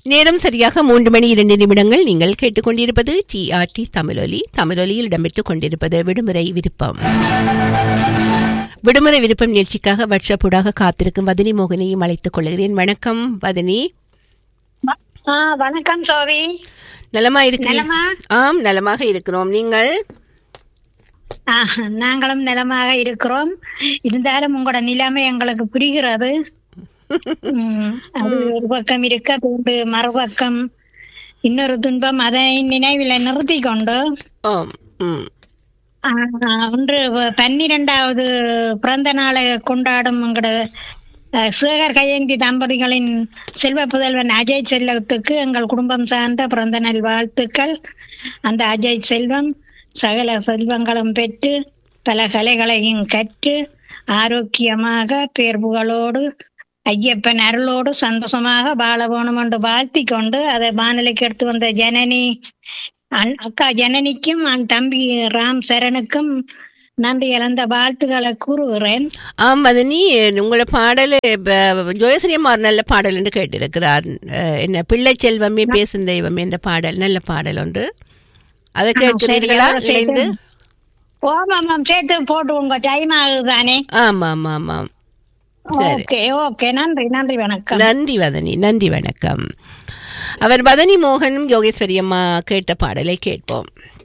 நேரம் சரியாக மூன்று மணி இரண்டு நிமிடங்கள் நீங்கள் கேட்டுக்கொண்டிருப்பது டிஆர்டி தமிழொலி தமிழொலியில் இடம்பெற்றுக் கொண்டிருப்பது விடுமுறை விருப்பம் விடுமுறை விருப்பம் நிகழ்ச்சிக்காக வாட்ஸ்அப்பூடாக காத்திருக்கும் வதனி மோகனையும் அழைத்துக் கொள்கிறேன் வணக்கம் வதனி ஆ வணக்கம் சோவி நலமா இருக்கிறீங்க நலமா? ஆம் நலமாக இருக்கிறோம் நீங்கள் ஆ, நாங்களும் நலமாக இருக்கிறோம் இருந்தாலும் உங்களோட நிலைமை எங்களுக்கு புரிகிறது ம், அது ஒரு பக்கம் இருக்க பின்பு மறுபக்கம் இன்னொரு துன்பம் அதை நினைவில் நிறுத்தி கொண்டு ஆம் ம் ஆ, ஒன்று வ- பன்னிரெண்டாவது பிறந்த நாளை கொண்டாடும் எங்களோட அஹ், சேகர் கையேந்தி தம்பதிகளின் செல்வ புதல்வன் அஜய் செல்வத்துக்கு எங்கள் குடும்பம் சார்ந்த பிறந்த நாள் வாழ்த்துக்கள் அந்த அஜய் செல்வம் சகல செல்வங்களும் பெற்று பல கலைகளையும் கற்று ஆரோக்கியமாக பேர் புகழோடு ஐயப்பன் அருளோடு சந்தோஷமாக வாழ வேணும் என்று வாழ்த்தி கொண்டு அதை வானிலைக்கு எடுத்து வந்த ஜனனி அண்- அக்கா ஜனனிக்கும் அன் தம்பி ராம் சரணுக்கும் நன்றி இழந்த வாழ்த்துக்களை கூறுகிறேன் ஆம் வதனி உங்களோட பாடல் ஜோயஸ்ரீமார் நல்ல பாடல் என்று கேட்டிருக்கிறார் அஹ், என்ன பிள்ளை செல்வமே பேசும் தெய்வம் என்ற பாடல் நல்ல பாடல் ஒன்று அதை கேட்கிறீர்களா அதோட சேர்த்து- இணைந்து ஓமாம் சேர்த்து போட்டு உங்க டைம் ஆகுது தானே ஆமா ஆமா ஆமாம் சரி ஓகே ஓகே நன்றி நன்றி வணக்கம் நன்றி வதனி நன்றி வணக்கம் அவர் வதனி மோகனும் யோகேஸ்வரி அம்மா கேட்ட பாடலை கேட்போம்